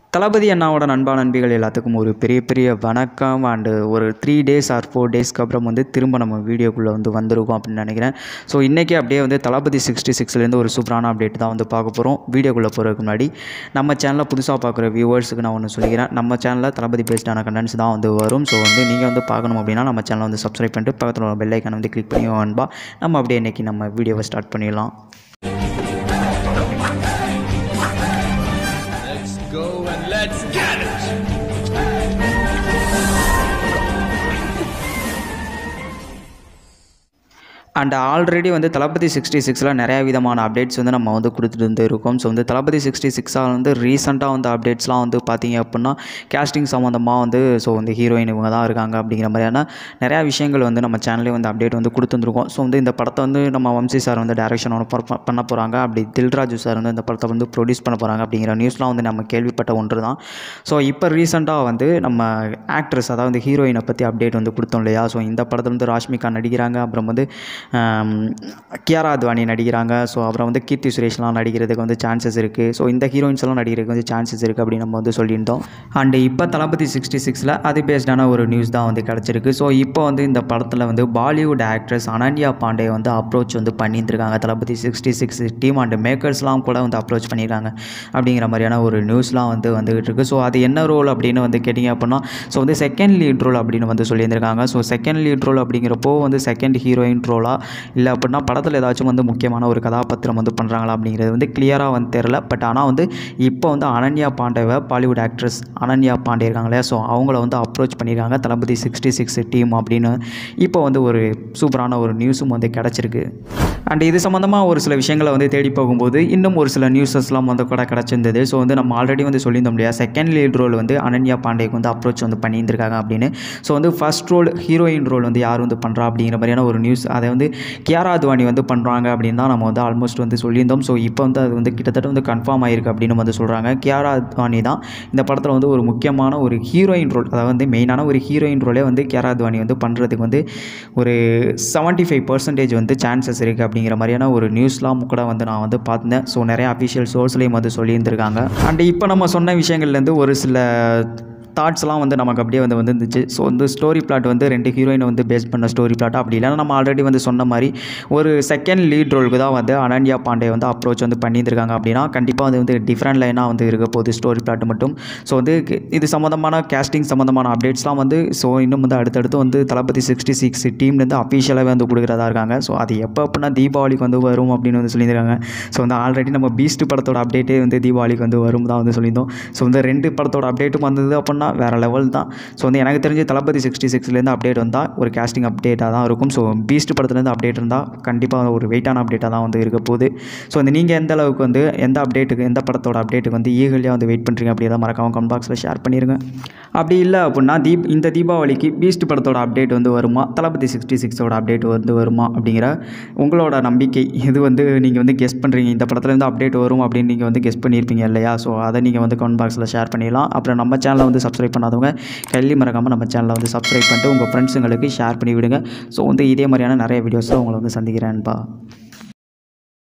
தளபதி அண்ணாவோட நண்பா நண்பிகள் எல்லாத்துக்கும் ஒரு பெரிய பெரிய வணக்கம் அண்டு ஒரு த்ரீ டேஸ் ஆர் ஃபோர் டேஸ்க்கு அப்புறம் வந்து திரும்ப நம்ம வீடியோக்குள்ளே வந்து வந்திருக்கோம் அப்படின்னு நினைக்கிறேன் ஸோ இன்றைக்கி அப்படியே வந்து தளபதி சிக்ஸ்டி சிக்ஸ்லேருந்து ஒரு சூப்பரான அப்டேட் தான் வந்து பார்க்க போகிறோம் வீடியோக்குள்ளே போகிறதுக்கு முன்னாடி நம்ம சேனலில் புதுசாக பார்க்குற வியூவர்ஸுக்கு நான் ஒன்று சொல்லிக்கிறேன் நம்ம சேனலில் தளபதி பேஸ்டான கண்டென்ட்ஸ் தான் வந்து வரும் ஸோ வந்து நீங்கள் வந்து பார்க்கணும் அப்படின்னா நம்ம சேனலை வந்து சப்ஸ்கிரைப் பண்ணிட்டு பக்கத்தில் ஒரு பெல் ஐக்கான வந்து கிளிக் பண்ணி அன்பா நம்ம அப்படியே இன்றைக்கி நம்ம வீடியோவை ஸ்டார்ட் பண்ணிடலாம் Let's go and let's get it! And already வந்து தளபதி சிக்ஸ்டி சிக்ஸில் நிறையா விதமான அப்டேட்ஸ் வந்து நம்ம வந்து கொடுத்துட்டு வந்து இருக்கோம் ஸோ வந்து தளபதி சிக்ஸ்டி சிக்ஸாக வந்து ரீசெண்டாக வந்து அப்டேட்ஸ்லாம் வந்து பார்த்தீங்க அப்படின்னா கேஸ்டிங் சம்மந்தமாக வந்து ஸோ வந்து ஹீரோயின் இவங்க தான் இருக்காங்க அப்படிங்கிற மாதிரியான நிறையா விஷயங்கள் வந்து நம்ம சேனல்லே வந்து அப்டேட் வந்து கொடுத்துருந்துருக்கோம் ஸோ வந்து இந்த படத்தை வந்து நம்ம வம்சி சார் வந்து டைரக்ஷன் பண்ண போகிறாங்க அப்படி தில்ராஜு சார் வந்து இந்த படத்தை வந்து ப்ரொடியூஸ் பண்ண போகிறாங்க அப்படிங்கிற நியூஸ்லாம் வந்து நம்ம கேள்விப்பட்ட ஒன்று தான் ஸோ இப்போ ரீசெண்டாக வந்து நம்ம ஆக்ட்ரஸ் அதாவது ஹீரோயினை பற்றி அப்டேட் வந்து கொடுத்தோம் இல்லையா ஸோ இந்த படத்தில் வந்து ராஷ்மிகா நடிக்கிறாங்க அப்புறம் வந்து ஆம், கியாரா அத்வானி நடிக்கிறாங்க ஸோ அப்புறம் வந்து கீர்த்தி சுரேஷ்லாம் நடிக்கிறதுக்கு வந்து சான்சஸ் இருக்குது ஸோ இந்த ஹீரோயின்ஸ் எல்லாம் நடிக்கிறதுக்கு வந்து சான்சஸ் இருக்குது அப்படின்னு நம்ம வந்து சொல்லியிருந்தோம் அண்ட் இப்போ தளபதி சிக்ஸ்டி சிக்ஸில் அது பேஸ்டான ஒரு நியூஸ் தான் வந்து கிடச்சிருக்கு ஸோ இப்போ வந்து இந்த படத்தில் வந்து பாலிவுட் ஆக்ட்ரஸ் அனன்யா பாண்டே வந்து அப்ரோச் வந்து பண்ணியிருந்திருக்காங்க Thalapathy sixty six team and மேக்கர்ஸ்லாம் கூட வந்து அப்ரோச் பண்ணியிருக்காங்க அப்படிங்கிற மாதிரியான ஒரு நியூஸ்லாம் வந்து வந்துகிட்டு இருக்கு ஸோ அது என்ன ரோல் அப்படின்னு வந்து கேட்டிங்க அப்படின்னா ஸோ வந்து செகண்ட் லீட் ரோல் அப்படின்னு வந்து சொல்லியிருந்திருக்காங்க ஸோ செகண்ட் லீட் ரோல் அப்படிங்கிறப்போ வந்து செகண்ட் ஹீரோயின் ரோலா இல்லை அப்படின்னா படத்தில் ஏதாச்சும் வந்து முக்கியமான ஒரு கதாபாத்திரம் வந்து பண்ணுறாங்களா அப்படிங்கிறது வந்து கிளியராக வந்து தெரில பட் ஆனால் வந்து இப்போ வந்து அனன்யா பாண்டேவை பாலிவுட் ஆக்ட்ரஸ் அனன்யா பாண்டே இருக்காங்க இல்லையா ஸோ அவங்கள வந்து அப்ரோச் பண்ணியிருக்காங்க தளபதி சிக்ஸ்டி சிக்ஸ் டீம் அப்படின்னு இப்போ வந்து ஒரு சூப்பரான ஒரு நியூஸும் வந்து கிடச்சிருக்கு அண்ட் இது சம்மந்தமாக ஒரு சில விஷயங்களை வந்து தேடி போகும்போது இன்னும் ஒரு சில நியூஸஸ்லாம் வந்து கூட கிடச்சிருந்தது ஸோ வந்து நம்ம ஆல்ரெடி வந்து சொல்லியிருந்தோம் இல்லையா செகண்ட் லீட் ரோல் வந்து அனன்யா பாண்டேக்கு வந்து அப்ரோச் வந்து பண்ணியிருந்திருக்காங்க அப்படின்னு ஸோ வந்து ஃபர்ஸ்ட் ரோல் ஹீரோயின் ரோல் வந்து யார் வந்து பண்ணுறா அப்படிங்கிற மாதிரியான ஒரு நியூஸ் அதை வந்து கியாரா அத்வானி வந்து பண்ணுறாங்க அப்படின்னு தான் நம்ம வந்து ஆல்மோஸ்ட் வந்து சொல்லியிருந்தோம் ஸோ இப்போ வந்து அது வந்து கிட்டத்தட்ட வந்து கன்ஃபார்ம் ஆயிருக்கு அப்படின்னு வந்து சொல்கிறாங்க கியாரா அத்வானி தான் இந்த படத்தில் வந்து ஒரு முக்கியமான ஒரு ஹீரோயின் ரோல் அதாவது வந்து மெயினான ஒரு ஹீரோயின் ரோலே வந்து கியாரா அத்வானி வந்து பண்ணுறதுக்கு வந்து ஒரு செவன்ட்டி ஃபைவ் பர்சன்டேஜ் வந்து சான்சஸ் இருக்குது அப்படிங்கிற மாதிரியான ஒரு நியூஸ்லாம் கூட வந்து நான் வந்து பார்த்தேன் ஸோ நிறைய அஃபிஷியல் சோர்ஸ்லேயும் வந்து சொல்லியிருந்திருக்காங்க அண்ட் இப்போ நம்ம சொன்ன விஷயங்கள்லேருந்து ஒரு சில தாட்ஸ்லாம் வந்து நமக்கு அப்படியே வந்து வந்துருந்துச்சு ஸோ வந்து ஸ்டோரி பிளாட் வந்து ரெண்டு ஹீரோயினை வந்து பேஸ் பண்ண ஸ்டோரி பிளாட் அப்படி இல்லைன்னா நம்ம ஆல்ரெடி வந்து சொன்ன மாதிரி ஒரு செகண்ட் லீட் ரோலுக்கு தான் வந்து அனன்யா பாண்டே வந்து அப்ரோச் வந்து பண்ணியிருந்திருக்காங்க அப்படின்னா கண்டிப்பாக அது வந்து டிஃப்ரெண்ட் லைனாக வந்து இருக்க போகுது ஸ்டோரி பிளாட் மட்டும் ஸோ வந்து இது சம்மந்தமான கேஸ்டிங் சம்மந்தமான அப்டேட்ஸ்லாம் வந்து ஸோ இன்னும் வந்து அடுத்தடுத்து வந்து தளபதி சிக்ஸ்டி சிக்ஸ் டீம்லேருந்து அஃபிஷியலாகவே வந்து கொடுக்குறதா இருக்காங்க ஸோ அது எப்போ அப்படின்னா தீபாவளிக்கு வந்து வரும் அப்படின்னு வந்து சொல்லியிருக்காங்க ஸோ வந்து ஆல்ரெடி நம்ம பீஸ்ட் படத்தோட அப்டேட்டே வந்து தீபாவளிக்கு வந்து வரும் தான் வந்து சொல்லியிருந்தோம் ஸோ வந்து ரெண்டு படத்தோட அப்டேட்டும் வந்தது அப்படின்னா வேறு லெவல் தான் ஸோ வந்து எனக்கு தெரிஞ்சு தளபதி சிக்ஸ்டி சிக்ஸ்லேருந்து அப்டேட் வந்தால் ஒரு கேஸ்டிங் அப்டேட்டாக தான் இருக்கும் ஸோ பீஸ்ட் படத்துலேருந்து அப்டேட் இருந்தால் கண்டிப்பாக ஒரு வெயிட்டான அப்டேட்டாக தான் வந்து இருக்க போகுது ஸோ வந்து நீங்கள் எந்த அளவுக்கு வந்து எந்த அப்டேட்டுக்கு எந்த படத்தோட அப்டேட்டுக்கு வந்து ஈகலியாக வந்து வெயிட் பண்ணுறீங்க அப்படி தான் மறக்காம கமெண்ட் பாக்ஸில் ஷேர் பண்ணிடுங்க அப்படி இல்லை அப்படின்னா தீப் இந்த தீபாவளிக்கு பீஸ்ட் படத்தோட அப்டேட் வந்து வருமா தளபதி சிக்ஸ்டி சிக்ஸோட அப்டேட் வந்து வருமா அப்படிங்கிற உங்களோட நம்பிக்கை இது வந்து நீங்கள் வந்து கெஸ் பண்ணுறீங்க இந்த படத்துலேருந்து அப்டேட் வரும் அப்படின்னு நீங்கள் வந்து கெஸ் பண்ணியிருப்பீங்க இல்லையா ஸோ அதை நீங்கள் வந்து கமெண்ட் பாக்ஸில் ஷேர் பண்ணிடலாம் அப்புறம் நம்ம சேனலை வந்து சப்ஸ்கிரைப் பண்ணாதவங்க கல்வி மறக்காமல் நம்ம சேனலை வந்து சப்ஸ்கிரைப் பண்ணிட்டு உங்கள் ஃப்ரெண்ட்ஸுங்களுக்கு ஷேர் பண்ணி விடுங்க ஸோ வந்து இதே மாதிரியான நிறைய வீடியோஸில் உங்களை வந்து சந்திக்கிறேன்ப்பா